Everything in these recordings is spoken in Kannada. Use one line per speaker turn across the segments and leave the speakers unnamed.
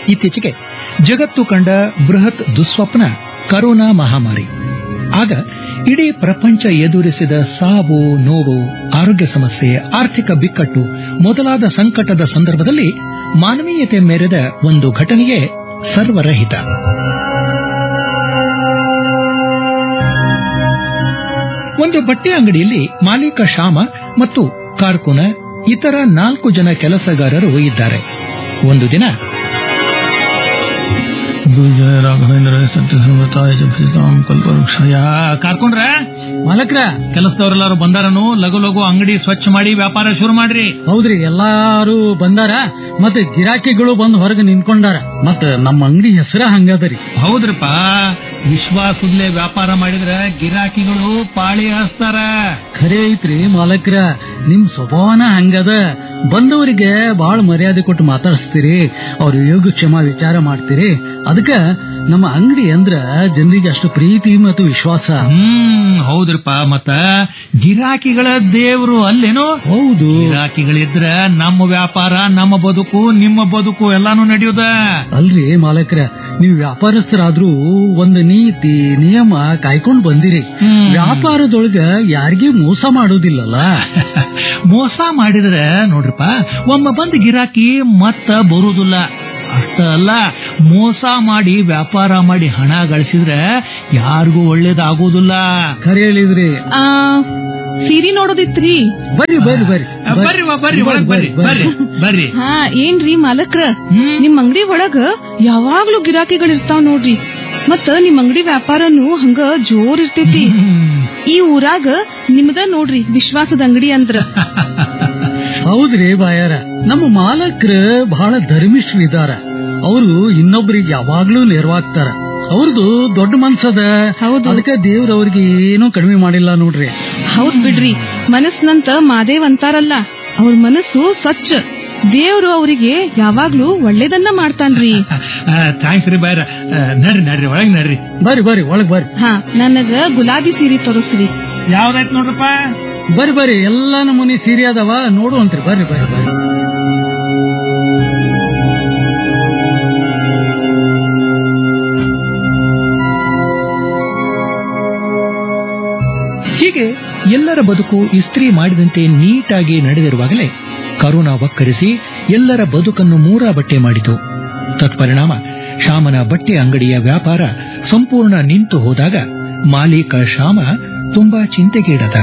ಇತ್ತೀಚೆಗೆ ಜಗತ್ತು ಕಂಡ ಬೃಹತ್ ದುಸ್ವಪ್ನ ಕರೋನಾ ಮಹಾಮಾರಿ ಆಗ ಇಡೀ ಪ್ರಪಂಚ ಎದುರಿಸಿದ ಸಾವು ನೋವು ಆರೋಗ್ಯ ಸಮಸ್ಯೆ ಆರ್ಥಿಕ ಬಿಕ್ಕಟ್ಟು ಮೊದಲಾದ ಸಂಕಟದ ಸಂದರ್ಭದಲ್ಲಿ ಮಾನವೀಯತೆ ಮೆರೆದ ಒಂದು ಘಟನೆಯೇ ಸರ್ವರಹಿತ ಒಂದು ಬಟ್ಟೆ ಅಂಗಡಿಯಲ್ಲಿ ಮಾಲೀಕ ಶ್ಯಾಮ ಮತ್ತು ಕಾರ್ಕುನ ಇತರ ನಾಲ್ಕು ಜನ ಕೆಲಸಗಾರರು ಇದ್ದಾರೆ ಒಂದು ದಿನ
ಜಯ ರಾಘವೇಂದ್ರ ಸತ್ಯಧರ್ಮತಾಯ ಭಜತಾಂ ಕಲ್ಪವೃಕ್ಷಯ
ಕಾರ್ಕೊಂಡ್ರ
ಮಾಲಕ್ರ
ಕೆಲಸದವರೆಲ್ಲರೂ ಬಂದಾರನು ಲಘು ಲಘು ಅಂಗಡಿ ಸ್ವಚ್ಛ ಮಾಡಿ ವ್ಯಾಪಾರ ಶುರು ಮಾಡ್ರಿ
ಹೌದ್ರಿ ಎಲ್ಲಾರು ಬಂದಾರ ಮತ್ತೆ ಗಿರಾಕಿಗಳು ಬಂದು ಹೊರಗೆ ನಿಂತ್ಕೊಂಡಾರ ಮತ್ತ ನಮ್ಮ ಅಂಗಡಿ ಹೆಸರ ಹಂಗದರಿ
ಹೌದ್ರಪ್ಪ ವಿಶ್ವಾಸದ್ಲೆ ವ್ಯಾಪಾರ ಮಾಡಿದ್ರ ಗಿರಾಕಿಗಳು ಪಾಳಿ ಹಸ್ತಾರ
ಖರೆ ಐತ್ರಿ ಮಾಲಕ್ರ ನಿಮ್ ಸ್ವಭಾವನ ಹಂಗದ ಬಂದವರಿಗೆ ಬಹಳ ಮರ್ಯಾದೆ ಕೊಟ್ಟು ಮಾತಾಡಿಸ್ತೀರಿ ಅವ್ರ ಯೋಗಕ್ಷೇಮ ವಿಚಾರ ಮಾಡ್ತೀರಿ ಅದಕ್ಕ ನಮ್ಮ ಅಂಗಡಿ ಅಂದ್ರ ಜನರಿಗೆ ಅಷ್ಟು ಪ್ರೀತಿ ಮತ್ತು ವಿಶ್ವಾಸ
ಹ್ಮ್ ಹೌದ್ರಪ್ಪ ಮತ್ತ ಗಿರಾಕಿಗಳ ದೇವ್ರು ಅಲ್ಲೇನೋ
ಹೌದು
ಗಿರಾಕಿಗಳಿದ್ರ ನಮ್ಮ ವ್ಯಾಪಾರ ನಮ್ಮ ಬದುಕು ನಿಮ್ಮ ಬದುಕು ಎಲ್ಲಾನು ನಡೆಯುದ
ಅಲ್ರಿ ಮಾಲಕ್ರ ನೀವು ವ್ಯಾಪಾರಸ್ಥರಾದ್ರೂ ಒಂದು ನೀತಿ ನಿಯಮ ಕಾಯ್ಕೊಂಡ್ ಬಂದಿರಿ
ಹ್ಮ್.
ವ್ಯಾಪಾರದೊಳಗ ಯಾರಿಗೂ ಮೋಸ ಮಾಡೋದಿಲ್ಲಲ್ಲ
ಮೋಸ ಮಾಡಿದ್ರೆ ನೋಡ್ರಪ್ಪ ಒಮ್ಮ ಬಂದ್ ಗಿರಾಕಿ ಮತ್ತ ಬರುದಿಲ್ಲ ಅಷ್ಟ ಅಲ್ಲ ಮೋಸ ಮಾಡಿ ವ್ಯಾಪಾರ ಮಾಡಿ ಹಣ ಗಳಿಸಿದ್ರೆ ಯಾರಿಗೂ ಒಳ್ಳೇದಾಗೋದಿಲ್ಲ
ಖರೆ ಹೇಳಿದ್ರಿ
ಆ ಸೀರಿ ನೋಡೋದಿತ್ರಿ
ಬರ್ರಿ ಬರ್ರಿ ಬರ್ರಿ
ಬರ್ರಿ ವಾ, ಬರ್ರಿ ಒಳಗ್ ಬರ್ರಿ ಬರ್ರಿ ಬರ್ರಿ
ಹಾ ಏನ್ರಿ ಮಾಲಕ್ರ
ಹ್ಮ್.
ನಿಮ್ ಅಂಗಡಿ ಒಳಗ ಯಾವಾಗ್ಲೂ ಗಿರಾಕಿಗಳಿರ್ತಾವ್ ನೋಡ್ರಿ ಮತ್ತ ನಿಮ್ ಅಂಗಡಿ ವ್ಯಾಪಾರನು ಹಂಗ ಜೋರ್ ಇರ್ತೈತಿ
ಹ್ಮ್.
ಈ ಊರಾಗ ನಿಮ್ದ ನೋಡ್ರಿ ವಿಶ್ವಾಸದ ಅಂಗಡಿ ಅಂದ್ರ
ಹೌದ್ರಿ ಬಾಯಾರ ನಮ್ಮ ಮಾಲಕ್ರ ಬಹಳ ಧರ್ಮಿಷ್ಠರಿದಾರ ಅವರು ಇನ್ನೊಬ್ರಿಗೆ ಯಾವಾಗ್ಲೂ ನೆರವಾಗ್ತಾರ ಅವ್ರದ್ದು ದೊಡ್ಡ ಮನ್ಸದ
ಹೌದು.
ಅದಕ್ಕೆ ದೇವ್ರ ಅವ್ರಿಗೆ ಏನೂ ಕಡಿಮೆ ಮಾಡಿಲ್ಲ ನೋಡ್ರಿ
ಹೌದ್ ಬಿಡ್ರಿ ಮನಸ್ನಂತ ಮಾದೇವ್ ಅಂತಾರಲ್ಲ ಅವ್ರ ಮನಸ್ಸು ಸ್ವಚ್ಛ ದೇವ್ರು ಅವರಿಗೆ ಯಾವಾಗ್ಲೂ ಒಳ್ಳೇದನ್ನ ಮಾಡ್ತಾನ್ರಿ
ಆ, ಥ್ಯಾಂಕ್ಸ್ ರೀ ಬಾಯ್ರ ಆ, ನಡ್ರಿ ನಡ್ರಿ ಒಳಗ್ ನಡ್ರಿ
ಬರ್ರಿ ಬರ್ರಿ ಒಳಗ್ ಬರ್ರಿ
ಹಾ ನನಗ ಗುಲಾಬಿ ಸೀರೆ ತೋರಿಸ್ರಿ
ಯಾವ್ದಾಯ್ತು ನೋಡ್ರಪ್ಪ
ಬರ್ರಿ ಬರ್ರಿ ಎಲ್ಲಾ ನಮೂನಿ ಸೀರೆ ಅದಾವ ನೋಡುವಂತ್ರಿ ಬರ್ರಿ ಬರ್ರಿ ಬರ್ರಿ
ಹೀಗೆ ಎಲ್ಲರ ಬದುಕು ಇಸ್ತ್ರಿ ಮಾಡಿದಂತೆ ನೀಟಾಗಿ ನಡೆದಿರುವಾಗಲೇ ಕರೋನಾ ವಕ್ಕರಿಸಿ ಎಲ್ಲರ ಬದುಕನ್ನು ಮೂರಾ ಬಟ್ಟೆ ಮಾಡಿತು ತತ್ಪರಿಣಾಮ ಶ್ಯಾಮನ ಬಟ್ಟೆ ಅಂಗಡಿಯ ವ್ಯಾಪಾರ ಸಂಪೂರ್ಣ ನಿಂತು ಹೋದಾಗ ಮಾಲೀಕ ಶ್ಯಾಮ ತುಂಬಾ ಚಿಂತೆಗೀಡದ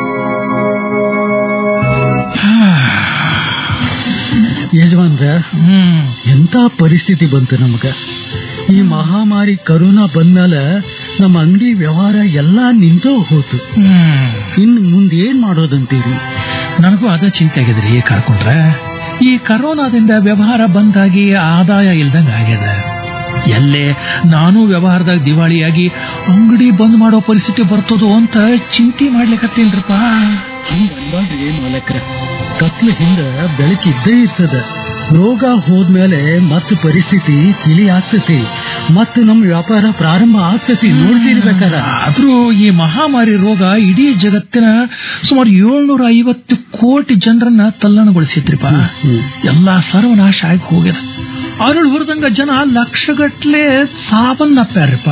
ಯಜಮಾನ್ರ
ಹ್ಮ್
ಎಂತ ಪರಿಸ್ಥಿತಿ ಬಂತು ನಮಗ ಈ ಮಹಾಮಾರಿ ಕರೋನಾ ಬಂದ್ಮೇಲ ನಮ್ಮ ಅಂಗಡಿ ವ್ಯವಹಾರ ಎಲ್ಲಾ ನಿಂತೋ ಹೋತು
ಹ್ಮ್
ಇನ್ ಮುಂದೆ ಏನ್ ಮಾಡೋದಂತೀರಿ
ನನಗೂ ಅದ ಚಿಂತೆ ಆಗಿದ್ರಿ ಕರ್ಕೊಂಡ್ರ ಈ ಕರೋನಾದಿಂದ ವ್ಯವಹಾರ ಬಂದಾಗಿ ಆದಾಯ ಇಲ್ದಂಗ ಆಗ್ಯದ ಎಲ್ಲೇ ನಾನು ವ್ಯವಹಾರದಾಗ ದಿವಾಳಿಯಾಗಿ ಅಂಗಡಿ ಬಂದ್ ಮಾಡೋ ಪರಿಸ್ಥಿತಿ ಬರ್ತದೋ ಅಂತ ಚಿಂತೆ ಮಾಡ್ಲಿಕತ್ತೇನ್ರಪ್ಪ
ಹಂಗನ್ಬಾರ್ರಿ ಮಾಲಕ್ರ ಕತ್ಲ ಹಿಂದ ಬೆಳಕಿದ್ದೇ ಇರ್ತದ ರೋಗ ಹೋದ್ಮೇಲೆ ಮತ್ತ ಪರಿಸ್ಥಿತಿ ತಿಳಿ ಆಗ್ತತಿ ಮತ್ತ ನಮ್ ವ್ಯಾಪಾರ ಪ್ರಾರಂಭ ಆಗ್ತತಿ ನೋಡ್ತಿರ್ಬೇಕಾರ
ಆದ್ರೂ ಈ ಮಹಾಮಾರಿ ರೋಗ ಇಡೀ ಜಗತ್ತಿನ ಸುಮಾರು ಏಳ್ನೂರ ಐವತ್ತು ಕೋಟಿ ಜನರನ್ನ ತಲ್ಲಣಗೊಳಿಸಿದ್ರಿಪ್ಪ ಎಲ್ಲಾ ಸರ್ವನಾಶ ಆಗಿ ಹೋಗ್ಯದ ಅರಳು ಹುರಿದಂಗ ಜನ ಲಕ್ಷಗಟ್ಲೆ ಸಾವನ್ನಪ್ಪ್ಯಾರಪ್ಪ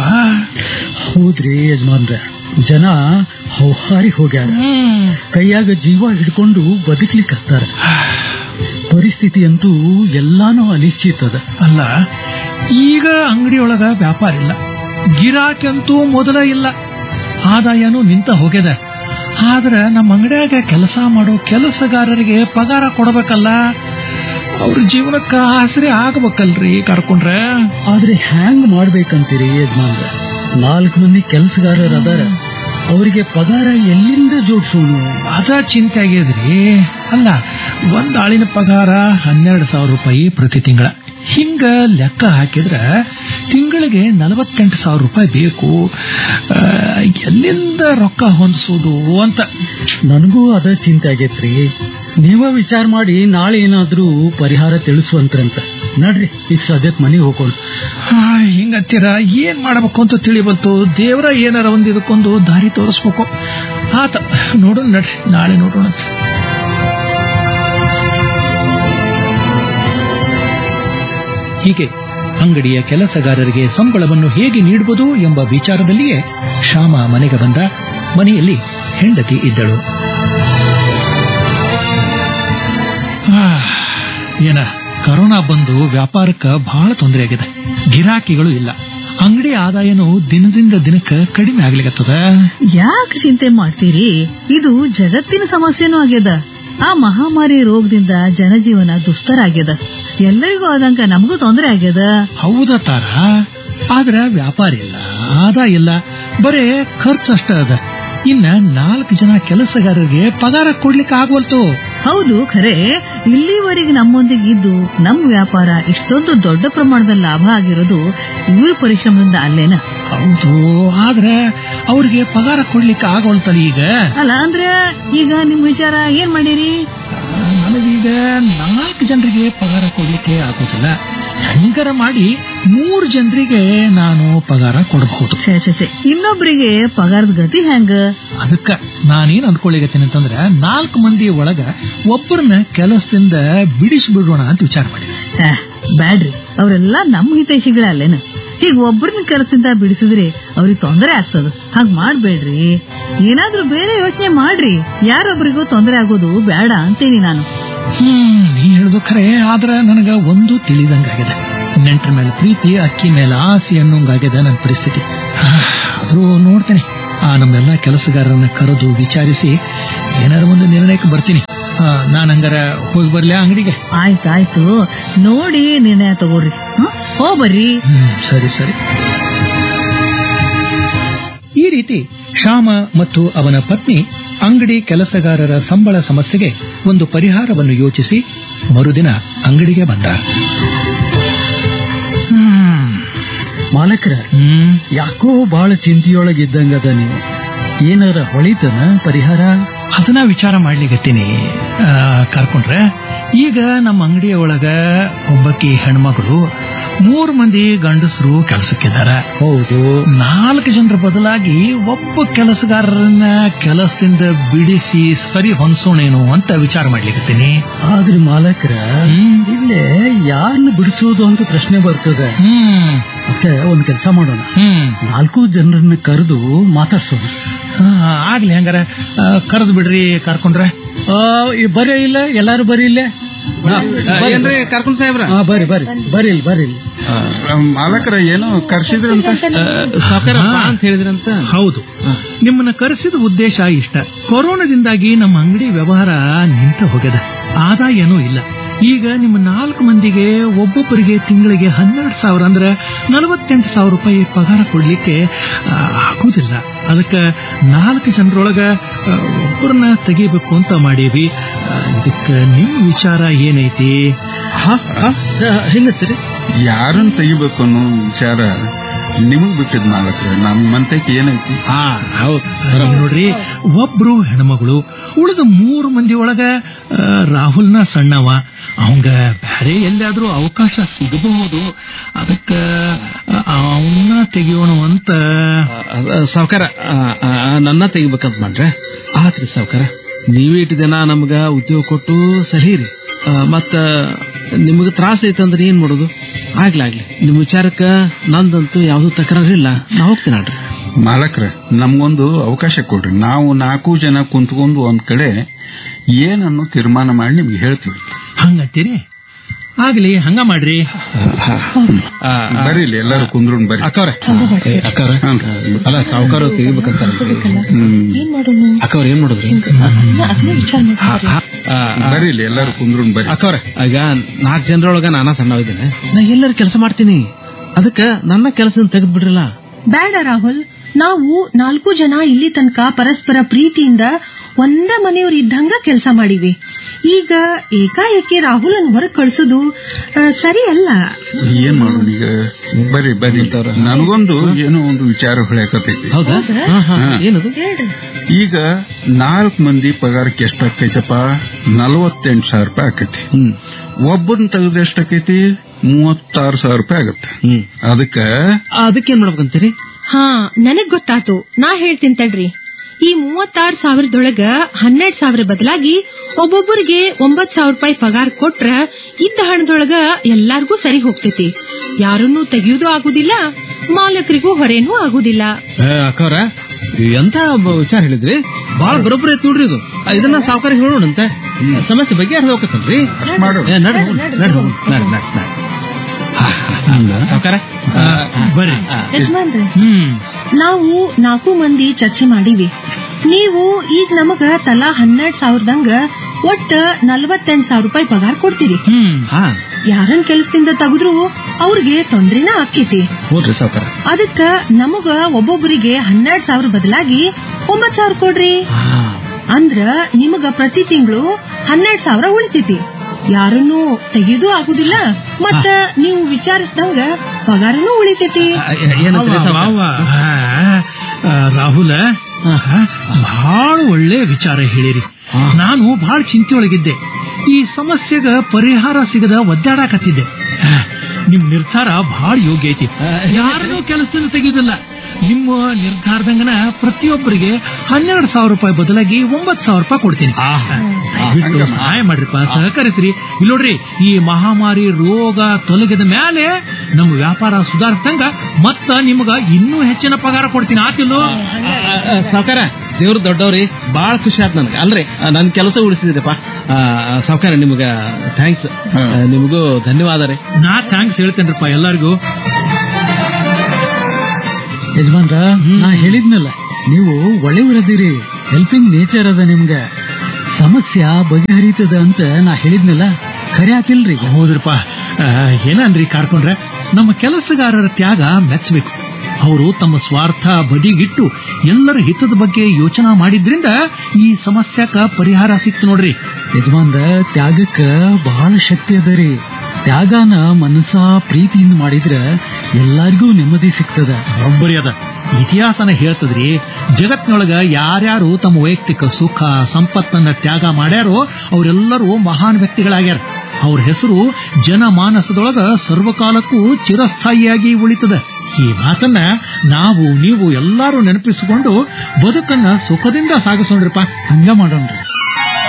ಹೌದ್ರಿ ಯಜಮಾನ್ರ ಜನ ಹೌಹಾರಿ ಹೋಗ್ಯಾರ
ಹ್ಮ್
ಕೈಯಾಗ ಜೀವ ಹಿಡ್ಕೊಂಡು ಬದುಕ್ಲಿಕ್ಕತ್ತಾರ ಪರಿಸ್ಥಿತಿ ಅಂತೂ ಎಲ್ಲಾನು ಅನಿಶ್ಚಿತದ
ಅಲ್ಲ ಈಗ ಅಂಗಡಿಯೊಳಗ ವ್ಯಾಪಾರ ಇಲ್ಲ ಗಿರಾಕಿ ಅಂತೂ ಮೊದಲ ಇಲ್ಲ ಆದಾಯನೂ ನಿಂತ ಹೋಗ್ಯದ ಆದ್ರ ನಮ್ಮ ಅಂಗಡಿಯಾಗ ಕೆಲಸ ಮಾಡೋ ಕೆಲಸಗಾರರಿಗೆ ಪಗಾರ ಕೊಡಬೇಕಲ್ಲ ಅವ್ರ ಜೀವನಕ್ಕ ಆಸರೆ ಆಗ್ಬೇಕಲ್ರಿ ಕರ್ಕೊಂಡ್ರೆ
ಆದ್ರೆ ಹ್ಯಾಂಗ್ ಮಾಡ್ಬೇಕಂತೀರಿ ಯಜಮಾನ್ರ ನಾಲ್ಕು ಮಂದಿ ಕೆಲಸಗಾರರ ಅದಾರ ಅವರಿಗೆ ಪಗಾರ ಎಲ್ಲಿಂದ ಜೋಡ್ಸೋನು
ಅದ ಚಿಂತೆ ಆಗ್ಯದ್ರಿ ಅಲ್ಲ ಒಂದ್ ಆಳಿನ ಪಗಾರ ಹನ್ನೆರಡು ಸಾವಿರ ರೂಪಾಯಿ ಪ್ರತಿ ತಿಂಗಳ ಹಿಂಗ ಲೆಕ್ಕ ಹಾಕಿದ್ರ ತಿಂಗಳಿಗೆ ನಲವತ್ತೆಂಟು ಸಾವಿರ ರೂಪಾಯಿ ಬೇಕು ಆ, ಎಲ್ಲಿಂದ ರೊಕ್ಕ ಹೊಂದಿಸೋದು ಅಂತ
ನನಗೂ ಅದ ಚಿಂತೆ ಆಗೈತ್ರಿ ನೀವ ವಿಚಾರ ಮಾಡಿ ನಾಳೆ ಏನಾದ್ರೂ ಪರಿಹಾರ ತಿಳಿಸುವಂತ್ರಂತ ನಡ್ರಿ ಈಗ ಸದ್ಯಕ್ ಮನೆಗೆ ಹೋಗೋಣ
ಆ, ಹಿಂಗತ್ತೀರ ಏನ್ ಮಾಡಬೇಕು ಅಂತ ತಿಳಿಬಂತು ದೇವ್ರ ಏನಾರ ಒಂದ್ ಇದಕ್ಕೊಂದು ದಾರಿ ತೋರಿಸ್ಬೇಕು ಆತ ನೋಡೋಣ ನಡ್ರಿ ನಾಳೆ ನೋಡೋಣ ಹೀಗೆ ಅಂಗಡಿಯ ಕೆಲಸಗಾರರಿಗೆ ಸಂಬಳವನ್ನು ಹೇಗೆ ನೀಡುವುದು ಎಂಬ ವಿಚಾರದಲ್ಲಿಯೇ ಶ್ಯಾಮ ಮನೆಗೆ ಬಂದ ಮನೆಯಲ್ಲಿ ಹೆಂಡತಿ ಇದ್ದಳು ಆಹ್, ಏನ ಕರೋನಾ ಬಂದು ವ್ಯಾಪಾರಕ್ಕ ಬಹಳ ತೊಂದರೆ ಆಗಿದೆ ಗಿರಾಕಿಗಳು ಇಲ್ಲ ಅಂಗಡಿ ಆದಾಯನು ದಿನದಿಂದ ದಿನಕ್ಕೆ ಕಡಿಮೆ ಆಗ್ಲಿಕತ್ತದ
ಯಾಕೆ ಚಿಂತೆ ಮಾಡ್ತೀರಿ ಇದು ಜಗತ್ತಿನ ಸಮಸ್ಯೆನೂ ಆಗ್ಯದ ಆ ಮಹಾಮಾರಿ ರೋಗದಿಂದ ಜನಜೀವನ ದುಸ್ತರ ಆಗ್ಯದ ಎಲ್ಲರಿಗೂ ಆದಂಗ ನಮಗೂ ತೊಂದರೆ ಆಗ್ಯದ
ಹೌದ ತಾರ ಆದ್ರ ವ್ಯಾಪಾರ ಇಲ್ಲ ಆದಾಯ ಇಲ್ಲ ಬರೇ ಖರ್ಚು ಅಷ್ಟ ಅದ ಇನ್ನ ನಾಲ್ಕು ಜನ ಕೆಲಸಗಾರರಿಗೆ ಪಗಾರ ಕೊಡ್ಲಿಕ್ಕೆ ಆಗ್ವಲ್ತು
ಹೌದು ಖರೆ ಇಲ್ಲಿವರೆಗೆ ನಮ್ಮೊಂದಿಗೆ ಇದ್ದು ನಮ್ಮ ವ್ಯಾಪಾರ ಇಷ್ಟೊಂದು ದೊಡ್ಡ ಪ್ರಮಾಣದ ಲಾಭ ಆಗಿರೋದು ಇವ್ರ ಪರಿಶ್ರಮದಿಂದ ಅಲ್ಲೇನ
ಹೌದು ಆದ್ರ ಅವ್ರಿಗೆ ಪಗಾರ ಕೊಡ್ಲಿಕ್ಕೆ ಆಗವಲ್ತಲ್ಲ ಈಗ
ಅಲ್ಲ ಅಂದ್ರೆ ಈಗ ನಿಮ್ ವಿಚಾರ ಏನ್ ಮಾಡಿರಿ
ನನಗೀಗ ನಾಲ್ಕು ಜನರಿಗೆ ಪಗಾರ ಕೊಡ್ಲಿಕ್ಕೆ ಆಗೋದಿಲ್ಲ ಹೆಂಗರ ಮಾಡಿ ಮೂರು ಜನರಿಗೆ ನಾನು ಪಗಾರ ಕೊಡಬಹುದು
ಛೇ ಛೇ ಛೇ ಇನ್ನೊಬ್ರಿಗೆ ಪಗಾರದ ಗತಿ ಹೆಂಗ
ಅದಕ್ಕ ನಾನೇನ್ ಅಂದ್ಕೊಳ್ಳಿಗತ್ತೇನೆ ಅಂತಂದ್ರ ನಾಲ್ಕು ಮಂದಿ ಒಳಗ ಒಬ್ಬರನ್ನ ಕೆಲಸದಿಂದ ಬಿಡಿಸಿ ಬಿಡೋಣ ಅಂತ ವಿಚಾರ ಮಾಡಿದೆ
ಆಹ್, ಬ್ಯಾಡ್ರಿ ಅವರೆಲ್ಲ ನಮ್ಮ ಹಿತೈಷಿಗಳೇ ಅಲ್ಲೇನ ಈಗ ಒಬ್ಬರನ್ನ ಕೆಲಸದಿಂದ ಬಿಡಿಸಿದ್ರೆ ಅವ್ರಿಗೆ ತೊಂದರೆ ಆಗ್ತದ ಹಾಗ್ ಮಾಡ್ಬೇಡ್ರಿ ಏನಾದ್ರೂ ಬೇರೆ ಯೋಚನೆ ಮಾಡ್ರಿ ಯಾರೊಬ್ರಿಗೂ ತೊಂದರೆ ಆಗೋದು ಬೇಡ ಅಂತೀನಿ ನಾನು
ಹ್ಮ್ ನೀ ಹೇಳುದು ಖರೆ ಆದ್ರ ನನಗ ಒಂದು ತಿಳಿದಂಗಾಗಿದೆ ನೆಂಟರ ಮೇಲೆ ಪ್ರೀತಿ ಅಕ್ಕಿ ಮೇಲೆ ಆಸೆ ಅನ್ನೋಂಗಾಗಿದೆ ನನ್ನ ಪರಿಸ್ಥಿತಿ ಆಹ್, ಆದ್ರೂ ನೋಡ್ತೇನೆ ಆ ನಮ್ಮೆಲ್ಲ ಕೆಲಸಗಾರರನ್ನ ಕರೆದು ವಿಚಾರಿಸಿ ಏನಾರ ಒಂದು ನಿರ್ಣಯಕ್ಕೆ ಬರ್ತೀನಿ ಆ, ನಾನ್ ಹಂಗಾರ ಹೋಗಿ ಬರ್ಲಿ ಅಂಗಡಿಗೆ
ಆಯ್ತಾಯ್ತು ನೋಡಿ ನಿರ್ಣಯ ತಗೋರಿ ಹ್ಮ್? ಹೋಗ್ಬರ್ರಿ
ಹ್ಮ್ ಸರಿ ಸರಿ ಈ ರೀತಿ ಶ್ಯಾಮ ಮತ್ತು ಅವನ ಪತ್ನಿ ಅಂಗಡಿ ಕೆಲಸಗಾರರ ಸಂಬಳ ಸಮಸ್ಯೆಗೆ ಒಂದು ಪರಿಹಾರವನ್ನು ಯೋಚಿಸಿ ಮರುದಿನ ಅಂಗಡಿಗೆ ಬಂದ
ಹ್ಮ್. ಮಾಲಕ್ರ
ಹ್ಮ್
ಯಾಕೋ ಬಹಳ ಚಿಂತೆಯೊಳಗಿದ್ದಂಗದ ನೀವು ಏನಾರ ಹೊಳಿತನ ಪರಿಹಾರ
ಅದನ್ನ ವಿಚಾರ ಮಾಡ್ಲಿಗತ್ತೀನಿ ಆ, ಕರ್ಕೊಂಡ್ರೆ ಈಗ ನಮ್ಮ ಅಂಗಡಿಯ ಒಳಗ ಒಬ್ಬಕಿ ಹೆಣ್ಮಗಳು ಮೂರು ಮಂದಿ ಗಂಡಸರು ಕೆಲಸಕ್ಕಿದ್ದಾರೆ
ಹೌದು
ನಾಲ್ಕು ಜನರ ಬದಲಾಗಿ ಒಬ್ಬ ಕೆಲಸಗಾರರನ್ನ ಕೆಲಸದಿಂದ ಬಿಡಿಸಿ ಸರಿ ಹೊಂದಸೋಣೇನು ಅಂತ ವಿಚಾರ ಮಾಡ್ಲಿಕತ್ತೀನಿ
ಆದ್ರೆ ಮಾಲಕ್ರ
ಹ್ಮ್
ಇಲ್ಲೇ ಯಾರನ್ನ ಬಿಡಿಸೋದು ಅಂತ ಪ್ರಶ್ನೆ ಬರ್ತದೆ
ಹ್ಮ್
ಮತ್ತೆ ಒಂದ್ ಕೆಲಸ ಮಾಡೋಣ
ಹ್ಮ್
ನಾಲ್ಕು ಜನರನ್ನ ಕರೆದು ಮಾತಾಡ್ಸೋಣ
ಆ, ಆಗ್ಲಿ ಹಂಗಾರ ಕರೆದು ಬಿಡ್ರಿ ಕರ್ಕೊಂಡ್ರೆ
ಬರೀ ಇಲ್ಲ ಎಲ್ಲಾರು ಬರೀ ಇಲ್ಲೇ
ಏನ್ರಿ ಕರ್ಕೊಂಡ್ ಸಾಹೇಬ್ರ
ಹಾ ಬರ್ರಿ ಬರ್ರಿ ಬರ್ರಿ ಇಲ್ಲಿ ಬರ್ರಿ ಇಲ್ಲಿ
ಮಾಲಕರ ಏನೋ ಕರ್ಸಿದ್ರಂತ ಸಾವುಕಾರ ಬಾ ಅಂತ ಹೇಳಿದ್ರಂತ
ಹೌದು ನಿಮ್ಮನ್ನ ಕರೆಸಿದ ಉದ್ದೇಶ ಇಷ್ಟ ಕೊರೋನಾದಿಂದಾಗಿ ನಮ್ಮ ಅಂಗಡಿ ವ್ಯವಹಾರ ನಿಂತ ಹೋಗ್ಯದ ಆದಾಯನೂ ಇಲ್ಲ ಈಗ ನಿಮ್ಮ ನಾಲ್ಕು ಮಂದಿಗೆ ಒಬ್ಬೊಬ್ಬರಿಗೆ ತಿಂಗಳಿಗೆ ಹನ್ನೆರಡು ಸಾವಿರ ಅಂದ್ರೆ ನಲವತ್ತೆಂಟು ಸಾವಿರ ರೂಪಾಯಿ ಪಗಾರ ಕೊಡ್ಲಿಕ್ಕೆ ಆ, ಆಗುದಿಲ್ಲ ಅದಕ್ಕೆ ನಾಲ್ಕು ಜನರೊಳಗ ಆ, ಒಬ್ಬರನ್ನ ತೆಗಿಬೇಕು ಅಂತ ಮಾಡೀವಿ ಆ, ಇದಕ್ಕೆ ನಿಮ್ಮ ವಿಚಾರ ಏನೈತಿ
ಹೆಂಗತ್ತೀರಿ
ಯಾರನ್ನ ತೆಗಿಬೇಕು ಅನ್ನೋ ವಿಚಾರ ನಿಮಗ್ ಬಿಟ್ಟಿದ್ ಮಾಲಕ್ರ ನಮ್ ಮಂತಕ್ಕೆ ಏನೈತಿ
ಹಾ ಹೌದು ನೋಡ್ರಿ ಒಬ್ರು ಹೆಣ್ಮಗಳು ಉಳಿದ ಮೂರು ಮಂದಿ ಒಳಗ ಆ, ರಾಹುಲ್ನ ಸಣ್ಣವ ಅವಂಗ ಬೇರೆ ಎಲ್ಲಾದ್ರೂ ಅವಕಾಶ ಸಿಗಬಹುದು ಅದಕ್ಕ ಅವನ್ನ ತೆಗಿಯೋಣ ಅಂತ
ಸಾವುಕಾರ ನನ್ನ ತೆಗಿಬೇಕಂತ ಮಾಡ್ರೆ ಆತ್ರಿ ಸಾವುಕಾರ ನೀವೇ ಇಟ್ಟು ದಿನ ನಮ್ಗ ಉದ್ಯೋಗ ಕೊಟ್ಟು ಸಲೀರಿ ಆ, ಮತ್ತ ನಿಮಗ ತ್ರಾಸ ಐತಂದ್ರೆ ಏನ್ ಮಾಡೋದು ಆಗ್ಲಿ ಆಗ್ಲಿ ನಿಮ್ ವಿಚಾರಕ್ಕ ನಂದಂತೂ ಯಾವ್ದು ತಕರಾರಿಲ್ಲ ನಾ ಹೋಗ್ತೀನಿ ನೋಡ್ರಿ
ಮಾಲಕ್ರ ನಮ್ಗೊಂದು ಅವಕಾಶ ಕೊಡ್ರಿ ನಾವು ನಾಲ್ಕು ಜನ ಕುಂತ್ಕೊಂಡು ಒಂದ್ ಕಡೆ ಏನನ್ನು ತೀರ್ಮಾನ ಮಾಡಿ ನಿಮ್ಗೆ ಹೇಳ್ತೀವಿ
ಹಂಗಂತೀರಿ ಆಗ್ಲಿ ಹಂಗ ಮಾಡ್ರಿ
ಬರ್ರಿ ಇಲ್ಲಿ ಎಲ್ಲರೂ ಕುಂದ್ರು ಬರ್ರಿ
ಅಕ್ಕವ್ರೆ ಅಕ್ಕವ್ರೆ
ಹ್ಮ್.
ಅಲ್ಲ ಸಾವುಕಾರ ತೆಗಿಬೇಕಂತ
ಹ್ಮ್.
ಅಕ್ಕವ್ರ ಏನ್ ಮಾಡಿದ್ರಿ
ಬರ್ರಿ ಇಲ್ಲಿ ಎಲ್ಲರೂ ಕುಂದ್ರು ಬರ್ರಿ
ಅಕ್ಕವ್ರೆ ಈಗ ನಾಲ್ಕು ಜನರೊಳಗ ನಾನಾ ಸಣ್ಣವಿದ್ದೇನೆ ನಾ ಎಲ್ಲರೂ ಕೆಲಸ ಮಾಡ್ತೀನಿ ಅದಕ್ಕ ನನ್ನ ಕೆಲಸ ತೆಗೆದ್ ಬಿಡ್ರಲ್ಲ
ಬೇಡ ರಾಹುಲ್ ನಾವು ನಾಲ್ಕು ಜನ ಇಲ್ಲಿ ತನಕ ಪರಸ್ಪರ ಪ್ರೀತಿಯಿಂದ ಒಂದ ಮನೆಯವ್ರು ಇದ್ದಂಗ ಕೆಲಸ ಮಾಡಿವಿ ಈಗ ಏಕಾಏಕಿ ರಾಹುಲನ್ ಹೊರಗ್ ಕಳ್ಸೋದು ಆ, ಸರಿ ಅಲ್ಲ
ಏನ್ ಮಾಡೋಣ ಈಗ ಬರ್ರಿ ಬರ್ರಿ ನನಗೊಂದು ಏನೋ ಒಂದು ವಿಚಾರ ಹೊಳ್ಯಾಕತೈತಿ
ಹೌದಾ ಹಾ, ಹಾ.
ಹಾ.
ಏನದು
ಈಗ ನಾಲ್ಕು ಮಂದಿ ಪಗಾರಕ್ಕೆ ಎಷ್ಟಾಕೈತಪ್ಪ ನಲವತ್ತೆಂಟು ಸಾವಿರ ರೂಪಾಯಿ ಆಕೈತಿ
ಹ್ಮ್
ಒಬ್ಬರನ್ನ ತೆಗೆದ್ರೆ ಎಷ್ಟಾಕೈತಿ ಮೂವತ್ತಾರು ಸಾವಿರ ರೂಪಾಯಿ ಆಗತ್ತೆ
ಹ್ಮ್
ಅದಕ್ಕ
ಅದಕ್ಕೇನ್ ಮಾಡ್ಬೇಕಂತೀರಿ
ಹಾ ನನಗ್ ಗೊತ್ತಾತು ನಾ ಹೇಳ್ತೀನಿ ತಡ್ರಿ ಈ ಮೂವತ್ತಾರು ಸಾವಿರದೊಳಗ ಹನ್ನೆರಡ್ ಸಾವಿರ ಬದಲಾಗಿ ಒಬ್ಬೊಬ್ಬರಿಗೆ ಒಂಬತ್ ಸಾವಿರ ರೂಪಾಯಿ ಪಗಾರ ಕೊಟ್ರ ಇದ್ದ ಹಣದೊಳಗ ಎಲ್ಲಾರ್ಗೂ ಸರಿ ಹೋಗ್ತೈತಿ ಯಾರನ್ನೂ ತೆಗೆಯುವುದು ಆಗುದಿಲ್ಲ ಮಾಲಕರಿಗೂ ಹೊರೇನೂ ಆಗುದಿಲ್ಲ
ಅಕ್ಕವ್ರ ಎಂತ ಬ- ವಿಚಾರ ಹೇಳಿದ್ರಿ ಬಾಳ ಬರೋಬ್ಬರಿ ಐತ್ ನೋಡ್ರಿ ಇದು ಆ, ಇದನ್ನ ಸಾವುಕಾರ ಹೇಳೋಣಂತೆ ಸಮಸ್ಯೆ ಬಗ್ಗೆ ಅರ್ಧ ಹೋಗತ್ತಲ್ರಿ
ಮಾಡು.
ನಡ್ ನಡ್ ನಡ್ ನಡ್ ಸಾವುಕಾರ
ಬರ್ರಿ
ಯಜಮಾನ್ರೆ
ಹ್ಮ್
ನಾವು ನಾಲ್ಕು ಮಂದಿ ಚರ್ಚೆ ಮಾಡಿವಿ ನೀವು ಈಗ ನಮಗ ತಲಾ ಹನ್ನೆರಡ್ ಸಾವಿರದಂಗ ಒಟ್ಟ ನಲ್ವತ್ತೆಂಟ್ ಸಾವಿರ ರೂಪಾಯಿ ಪಗಾರ ಕೊಡ್ತೀರಿ
ಹ್ಮ್
ಹಾ
ಯಾರನ್ ಕೆಲಸದಿಂದ ತೆಗೆದ್ರು ಅವ್ರಿಗೆ ತೊಂದ್ರೆನ ಆಕ್ಕೇತಿ
ಹೋಗ್ರಿ ಸಾವುಕಾರ
ಅದಕ್ಕ ನಮಗ ಒಬ್ಬೊಬ್ಬರಿಗೆ ಹನ್ನೆರಡ್ ಸಾವಿರ ಬದಲಾಗಿ ಒಂಬತ್ ಸಾವಿರ ಕೊಡ್ರಿ ಅಂದ್ರ ನಿಮಗ ಪ್ರತಿ ತಿಂಗಳು ಹನ್ನೆರಡ್ ಸಾವಿರ ಉಳಿತೈತಿ ಯಾರನ್ನೂ ತೆಗೆಯೋದು ಆಗುದಿಲ್ಲ ಮತ್ತ ನೀವು ವಿಚಾರಿಸಿದಂಗ ಪಗಾರನೂ ಉಳಿತೈತಿ
ಏನಂತೀರಿ ಸಾವುಕಾರ?
ರಾಹುಲ ಬಹಳ ಒಳ್ಳೆ ವಿಚಾರ ಹೇಳಿರಿ ನಾನು ಬಹಳ ಚಿಂತೆಯೊಳಗಿದ್ದೆ ಈ ಸಮಸ್ಯೆಗ ಪರಿಹಾರ ಸಿಗದ ಒದ್ದಾಡಕತ್ತಿದ್ದೆ ಆ, ನಿಮ್ ನಿರ್ಧಾರ ಬಹಳ ಯೋಗ್ಯ ಐತಿ ಯಾರನ್ನೂ ಕೆಲಸದಿಂದ ತೆಗೆಯುವುದಿಲ್ಲ ನಿಮ್ಮ ನಿರ್ಧಾರದಂಗನ ಪ್ರತಿಯೊಬ್ಬರಿಗೆ ಹನ್ನೆರಡು ಸಾವಿರ ರೂಪಾಯಿ ಬದಲಾಗಿ ಒಂಬತ್ತು ಸಾವಿರ ರೂಪಾಯಿ ಕೊಡ್ತೀನಿ ದಯವಿಟ್ಟು ಸಹಾಯ ಮಾಡ್ರಿಪ್ಪ ಸಹಕರಿಸ್ರಿ ಇಲ್ಲಿ ನೋಡ್ರಿ ಈ ಮಹಾಮಾರಿ ರೋಗ ತೊಲಗಿದ ಮೇಲೆ ನಮ್ಮ ವ್ಯಾಪಾರ ಸುಧಾರಿಸಿದಂಗ ಮತ್ತ ನಿಮಗ ಇನ್ನೂ ಹೆಚ್ಚಿನ ಪಗಾರ ಕೊಡ್ತೀನಿ ಆತಿಲ್ಲೋ
ಸಾವುಕಾರ ದೇವ್ರ ದೊಡ್ಡವ್ರಿ ಬಾಳ ಖುಷಿ ಆಯ್ತು ನನ್ಗೆ ಅಲ್ರಿ ಆ, ನನ್ ಕೆಲಸ ಉಳಿಸಿದ್ರಪ್ಪ ಸಾವುಕಾರ ನಿಮ್ಗ ಥ್ಯಾಂಕ್ಸ್ ನಿಮಗೂ ಧನ್ಯವಾದ ರೀ
ನಾ ಥ್ಯಾಂಕ್ಸ್ ಹೇಳ್ತೇನ್ರಪ್ಪ ಎಲ್ಲರಿಗೂ
ಯಜಮಾನ್ರ ನಾ ಹೇಳಿದ್ನಲ್ಲ ನೀವು ಒಳ್ಳೆಯವರದಿರಿ ಹೆಲ್ಪಿಂಗ್ ನೇಚರ್ ಅದ ನಿಮ್ಗ ಸಮಸ್ಯೆ ಬಗೆಹರಿತದ ಅಂತ ನಾ ಹೇಳಿದ್ನಲ್ಲ ಖರೆ ಆತಿಲ್ರಿ
ಹೌದ್ರಪ್ಪ ಆ, ಏನನ್ರಿ ಕಾರ್ಕೊಂಡ್ರೆ ನಮ್ಮ ಕೆಲಸಗಾರರ ತ್ಯಾಗ ಮೆಚ್ಚಬೇಕು ಅವರು ತಮ್ಮ ಸ್ವಾರ್ಥ ಬದಿಗಿಟ್ಟು ಎಲ್ಲರ ಹಿತದ ಬಗ್ಗೆ ಯೋಚನಾ ಮಾಡಿದ್ರಿಂದ ಈ ಸಮಸ್ಯೆಕ ಪರಿಹಾರ ಸಿಕ್ತು ನೋಡ್ರಿ
ಯಜಮಾನ್ರ ತ್ಯಾಗಕ್ಕ ಬಹಳ ಶಕ್ತಿ ಅದ ರೀ ತ್ಯಾಗನ ಮನಸ್ಸ ಪ್ರೀತಿಯಿಂದ ಮಾಡಿದ್ರ ಎಲ್ಲಾರ್ಗೂ ನೆಮ್ಮದಿ ಸಿಗ್ತದ
ಬರೋಬ್ಬರಿ ಅದ ಇತಿಹಾಸನ ಹೇಳ್ತದ್ರಿ ಜಗತ್ನೊಳಗ ಯಾರ್ಯಾರು ತಮ್ಮ ವೈಯಕ್ತಿಕ ಸುಖ ಸಂಪತ್ತನ್ನ ತ್ಯಾಗ ಮಾಡ್ಯಾರೋ ಅವರೆಲ್ಲರೂ ಮಹಾನ್ ವ್ಯಕ್ತಿಗಳಾಗ್ಯಾರ ಅವ್ರ ಹೆಸರು ಜನಮಾನಸದೊಳಗ ಸರ್ವಕಾಲಕ್ಕೂ ಚಿರಸ್ಥಾಯಿಯಾಗಿ ಉಳಿತದ ಈ ಮಾತನ್ನ ನಾವು ನೀವು ಎಲ್ಲರೂ ನೆನಪಿಸಿಕೊಂಡು ಬದುಕನ್ನ ಸುಖದಿಂದ ಸಾಗಿಸೋಣ್ರಪ್ಪ
ಹಂಗ ಮಾಡೋಣ್ರಿ